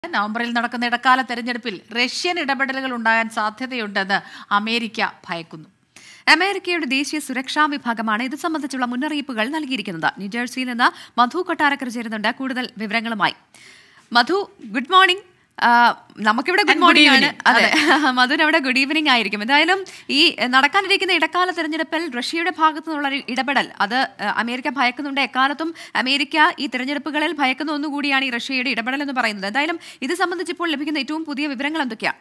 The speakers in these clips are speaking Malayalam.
നവംബറിൽ നടക്കുന്ന ഇടക്കാല തെരഞ്ഞെടുപ്പിൽ റഷ്യൻ ഇടപെടലുകൾ ഉണ്ടാകാൻ സാധ്യതയുണ്ടെന്ന് അമേരിക്ക ഭയക്കുന്നു അമേരിക്കയുടെ ദേശീയ സുരക്ഷാ വിഭാഗമാണ് ഇത് സംബന്ധിച്ചുള്ള മുന്നറിയിപ്പുകൾ നൽകിയിരിക്കുന്നത് ന്യൂജേഴ്സിയിൽ നിന്ന് മധു കൊട്ടാരക്കർ ചേരുന്നുണ്ട് കൂടുതൽ വിവരങ്ങളുമായി മധു ഗുഡ് മോർണിംഗ് ആ, നമുക്കിവിടെ And ഗുഡ് good മോർണിംഗ് ആണ് evening. അതെ മധുവിന് അവിടെ ഗുഡ് ഈവനിങ് ആയിരിക്കും എന്തായാലും ഈ നടക്കാനിരിക്കുന്ന ഇടക്കാല തെരഞ്ഞെടുപ്പിൽ റഷ്യയുടെ ഭാഗത്തു നിന്നുള്ള ഒരു ഇടപെടൽ അത് ആ, അമേരിക്ക ഭയക്കുന്നുണ്ട് എക്കാലത്തും അമേരിക്ക ഈ തെരഞ്ഞെടുപ്പുകളിൽ ഭയക്കുന്ന ഒന്നുകൂടിയാണ് ഈ റഷ്യയുടെ ഇടപെടൽ എന്ന് പറയുന്നത് എന്തായാലും ഇത് സംബന്ധിച്ച് ഇപ്പോൾ ലഭിക്കുന്ന ഏറ്റവും പുതിയ വിവരങ്ങൾ എന്തൊക്കെയാണ്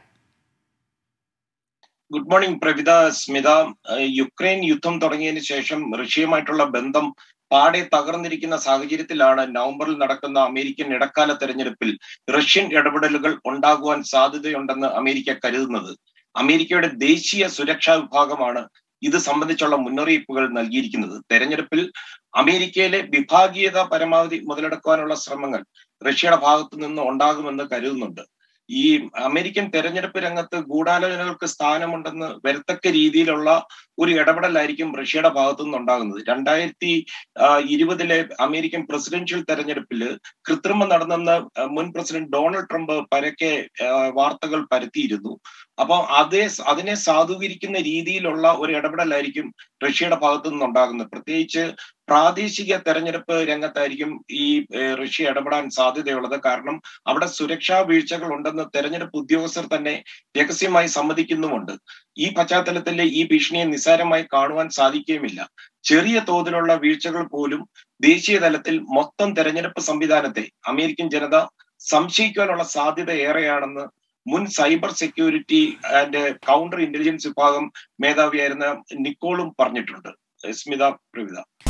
ഗുഡ് മോർണിംഗ് പ്രവിത സ്മിത ഏഹ് യുക്രൈൻ യുദ്ധം തുടങ്ങിയതിന് ശേഷം റഷ്യയുമായിട്ടുള്ള ബന്ധം പാടെ തകർന്നിരിക്കുന്ന സാഹചര്യത്തിലാണ് നവംബറിൽ നടക്കുന്ന അമേരിക്കൻ ഇടക്കാല തെരഞ്ഞെടുപ്പിൽ റഷ്യൻ ഇടപെടലുകൾ ഉണ്ടാകുവാൻ സാധ്യതയുണ്ടെന്ന് അമേരിക്ക കരുതുന്നത് അമേരിക്കയുടെ ദേശീയ സുരക്ഷാ വിഭാഗമാണ് ഇത് സംബന്ധിച്ചുള്ള മുന്നറിയിപ്പുകൾ നൽകിയിരിക്കുന്നത് തെരഞ്ഞെടുപ്പിൽ അമേരിക്കയിലെ വിഭാഗീയത പരമാവധി മുതലെടുക്കാനുള്ള ശ്രമങ്ങൾ റഷ്യയുടെ ഭാഗത്തു നിന്ന് ഉണ്ടാകുമെന്ന് കരുതുന്നുണ്ട് ഈ അമേരിക്കൻ തെരഞ്ഞെടുപ്പ് രംഗത്ത് ഗൂഢാലോചനകൾക്ക് സ്ഥാനമുണ്ടെന്ന് വരത്തക്ക രീതിയിലുള്ള ഒരു ഇടപെടലായിരിക്കും റഷ്യയുടെ ഭാഗത്തു നിന്നുണ്ടാകുന്നത് രണ്ടായിരത്തി ഇരുപതിലെ അമേരിക്കൻ പ്രസിഡൻഷ്യൽ തെരഞ്ഞെടുപ്പിൽ കൃത്രിമം നടന്നെന്ന് മുൻ പ്രസിഡന്റ് ഡൊണാൾഡ് ട്രംപ് പരക്കെ ആ, വാർത്തകൾ പരത്തിയിരുന്നു അപ്പൊ അതേ അതിനെ സാധൂകരിക്കുന്ന രീതിയിലുള്ള ഒരു ഇടപെടലായിരിക്കും റഷ്യയുടെ ഭാഗത്തു നിന്നുണ്ടാകുന്നത് പ്രത്യേകിച്ച് പ്രാദേശിക തെരഞ്ഞെടുപ്പ് രംഗത്തായിരിക്കും ഈ ഏഹ്, റഷ്യ ഇടപെടാൻ സാധ്യതയുള്ളത് കാരണം അവിടെ സുരക്ഷാ വീഴ്ചകൾ ഉണ്ടെന്ന് തെരഞ്ഞെടുപ്പ് ഉദ്യോഗസ്ഥർ തന്നെ രഹസ്യമായി സമ്മതിക്കുന്നുമുണ്ട് ഈ പശ്ചാത്തലത്തിൽ ഈ ഭീഷണിയെ നിസ്സാരമായി കാണുവാൻ സാധിക്കുകയുമില്ല ചെറിയ തോതിലുള്ള വീഴ്ചകൾ പോലും ദേശീയ തലത്തിൽ മൊത്തം തെരഞ്ഞെടുപ്പ് സംവിധാനത്തെ അമേരിക്കൻ ജനത സംശയിക്കാനുള്ള സാധ്യത ഏറെയാണെന്ന് മുൻ cyber security and counter intelligence വിഭാഗം മേധാവിയായിരുന്ന നിക്കോളും പറഞ്ഞിട്ടുണ്ട് സ്മിത പ്രവിത